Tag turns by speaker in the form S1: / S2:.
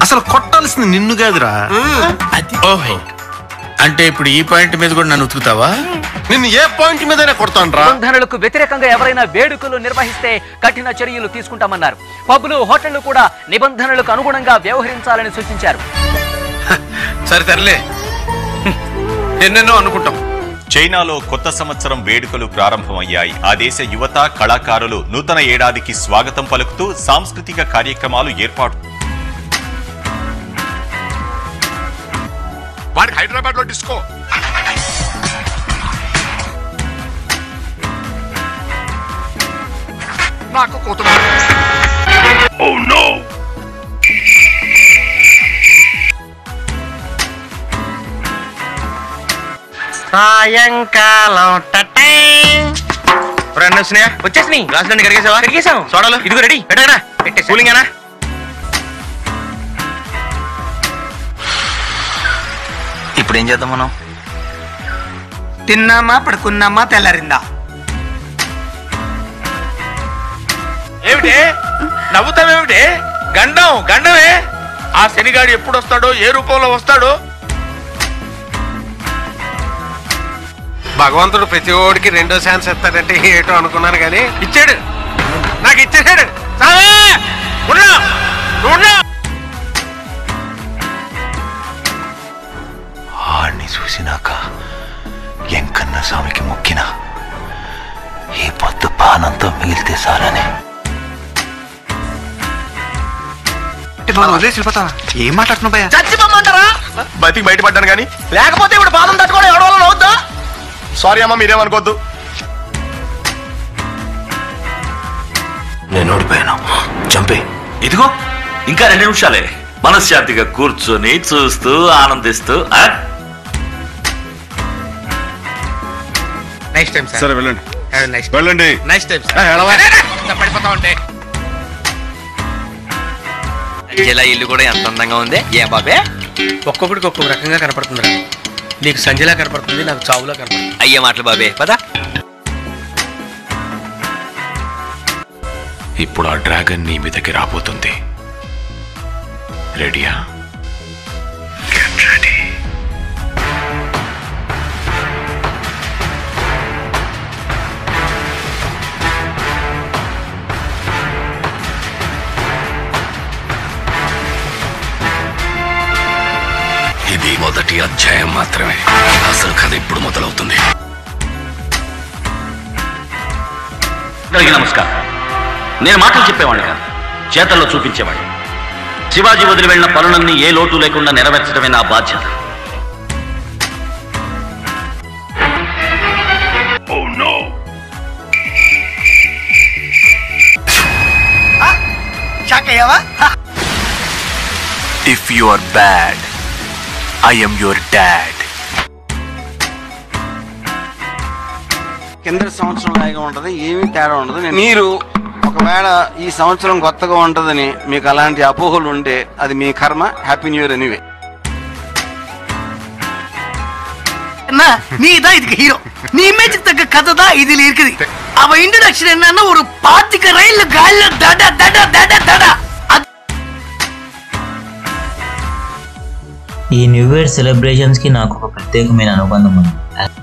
S1: అసలు కొట్టాల్సింది నిన్ను కాదురా
S2: ఓహో అంటే ఇప్పుడు ఈ పాయింట్ మీద కూడా నన్ను ఉతుకుతావా
S1: నిన్ను ఏ పాయింట్ మీదైనా కొడతాను రా
S3: నిబంధనలకు వ్యతిరేకంగా ఎవరైనా వేడుకలు నిర్వహిస్తే కఠిన చర్యలు తీసుకుంటామన్నారు పబ్బులు హోటళ్లు కూడా నిబంధనలకు అనుగుణంగా వ్యవహరించాలని సూచించారు
S2: సరే తరలే ఎన్నెన్నో అనుకుంటాం
S4: చైనాలో కొత్త సంవత్సరం వేడుకలు ప్రారంభమయ్యాయి ఆ దేశ యువత కళాకారులు నూతన ఏడాదికి స్వాగతం పలుకుతూ సాంస్కృతిక కార్యక్రమాలు ఏర్పాటు
S5: వాడికి హైదరాబాద్ లో డిస్కో నాకు కూతురు
S6: సాయంకాలం
S7: రెండు వచ్చినాయా వచ్చేసినాయి గ్లాసులన్నీ కడిగేసావా కడిగేసాం సోడాలు ఇదిగో రెడీ పెట్టగరా కూలింగేనా
S6: ఇప్పుడు ఏం చేద్దాం మనం
S7: తిన్నామా పడుకున్నామా తెల్లారిందా ఏమిటి నవ్వుతావేమిటి గండం గండమే ఆ శనిగాడు ఎప్పుడు వస్తాడో ఏ రూపంలో వస్తాడో
S1: భగవంతుడు ప్రతి ఓడికి రెండో ఛాన్స్ ఇస్తాడంటే ఏటో అనుకున్నాను కానీ
S7: ఇచ్చాడు నాకు ఇచ్చేసాడు చావే! ఉన్నా! ఉన్నా!
S6: ఆడిని చూసినాక ఎంకన్న స్వామికి మొక్కిన ఈ పొద్దు పానంతో మిగిలితే సారని వదిలేసి వెళ్ళిపోతావా ఏం మాట్లాడుతున్నావు భయ్యా
S7: చచ్చిపోమంటారా
S5: బతికి బయటపడ్డాను కానీ
S7: లేకపోతే ఇప్పుడు పాదం తట్టుకోవడం ఎవడో అవుద్దా
S5: సారీ అమ్మా మీరేమనుకోవద్దు
S6: నేను ఓడిపోయాను చంపే
S8: ఇదిగో ఇంకా రెండు నిమిషాలే మనశ్శాంతిగా కూర్చొని చూస్తూ ఆనందిస్తూ ఆ?
S7: నైస్ టైం సార్
S5: సరే వెళ్ళండి
S7: నైస్
S5: వెళ్ళండి
S7: నైస్ టైం
S5: ఆ, ఎడవా.
S7: పడిపోతా ఉంటే
S6: ఇలా ఇల్లు కూడా ఎంత అందంగా ఉంది ఏం బాబే
S7: ఒక్కొక్కడికి ఒక్కొక్క రకంగా కనపడుతుందిరా నీకు సంజయలా కనపడుతుంది నాకు చావులా కనపడుతుంది
S6: అయ్యే మాటలు బాబే పదా
S5: ఇప్పుడు ఆ డ్రాగన్ నీ మీదకి రాబోతుంది రెడీయా
S8: ఇది మొదటి అధ్యాయం మాత్రమే అసలు కథ ఇప్పుడు మొదలవుతుంది అందరికీ నమస్కారం నేను మాటలు చెప్పేవాడిని కాదు చేతల్లో చూపించేవాడిని శివాజీ వదిలి వెళ్ళిన పనులన్నీ ఏ లోటు లేకుండా నెరవేర్చడమే నా బాధ్యత
S7: షాక్ అయ్యావా
S6: if you are bad I am your dad
S9: కింద సంవత్సరం లాగా ఉంటది ఏమీ తేడా ఉండదు నేను- మీరు ఒకవేళ ఈ సంవత్సరం కొత్తగా ఉంటదని మీకు అలాంటి అపోహలు ఉంటే అది మీ కర్మ హ్యాపీ న్యూ ఇయర్ ఎనీవే
S10: அண்ணா நீ தான் இதுக்கு ஹீரோ நீ இமேஜுக்கு தக்க கதை தான் இதுல இருக்குது அவ இன்ட்ரடக்ஷன் என்னன்னா ஒரு பாத்துக்க ரயில்ல காலில தட தட தட தட அது
S11: ఈ న్యూ ఇయర్ సెలబ్రేషన్స్కి నాకు ఒక ప్రత్యేకమైన అనుబంధం ఉంది